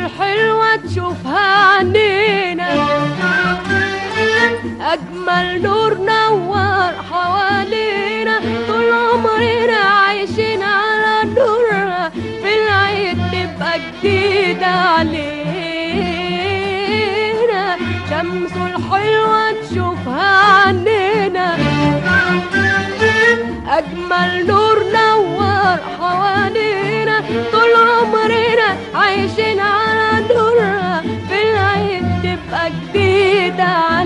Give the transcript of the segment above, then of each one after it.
الحلوة تشوفها عنينا أجمل نور نور حوالينا طول عمرنا عايشين على نورها في العيد تبقى جديدة علينا شمس الحلوة تشوفها عنينا أجمل نور نور حوالينا طول عمرنا عايشين على نورها في العيد تبقى جديدة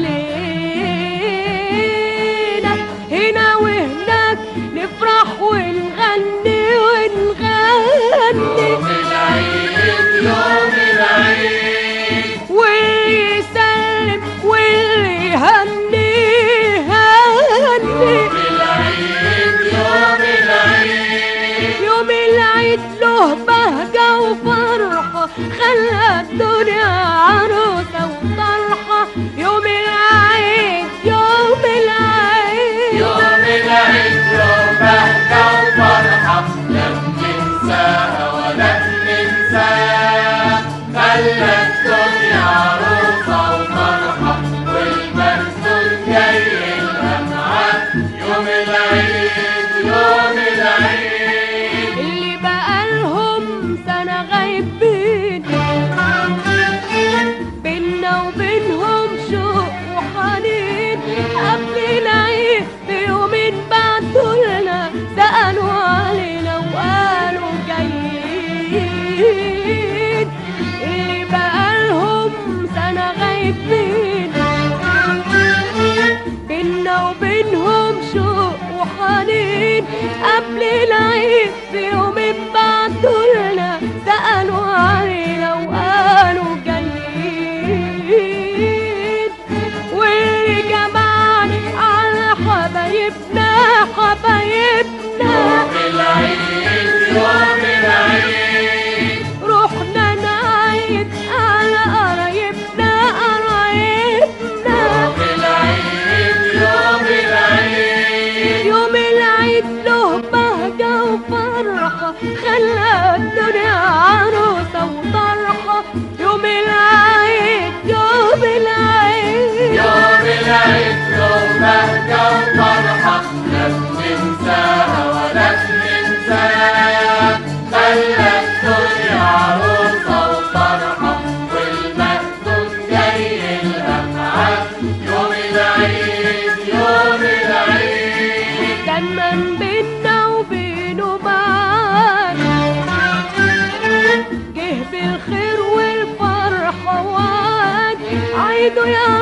علينا هنا وهناك نفرح ونغني ونغني يوم العيد يوم العيد واللي يسلم واللي يهني يهني يوم العيد يوم العيد يوم العيد له بهجة وفرحة خلى الدنيا عروسة وطرحة يوم العيد يوم العيد يوم العيد يوم بهجة وفرحة لا بننساها ولا بننساها خلى الدنيا عروسة وفرحة والمرسول جاي لها معاه يوم العيد يوم العيد اللي بقالهم سنة غايبين بينا وبينهم شوق وحنين قبل العيد بيومين بعتولنا سألوا علينا وقالوا جايين اللي بقالهم سنة غايبين بينا وبينهم شوق وحنين قبل العيد بيومين بعتولنا سألوا علينا وقالوا جايين واللي جمعنا على حبايبنا حبايبنا يوم العيد يوم العيد رحنا نعيد على قرايبنا قرايبنا يوم العيد يوم العيد يوم العيد له بهجة وفرحة خلى الدنيا عروسة وطرحة يوم العيد يوم العيد يوم العيد يوم بهجة وفرحة لا بننساها ولا بننساها خلى الدنيا عروسة وفرحة والمقصود جاي لها معاه يوم العيد يوم العيد كان من بينا وبينه معاد جه بالخير والفرحة وعد عيده يا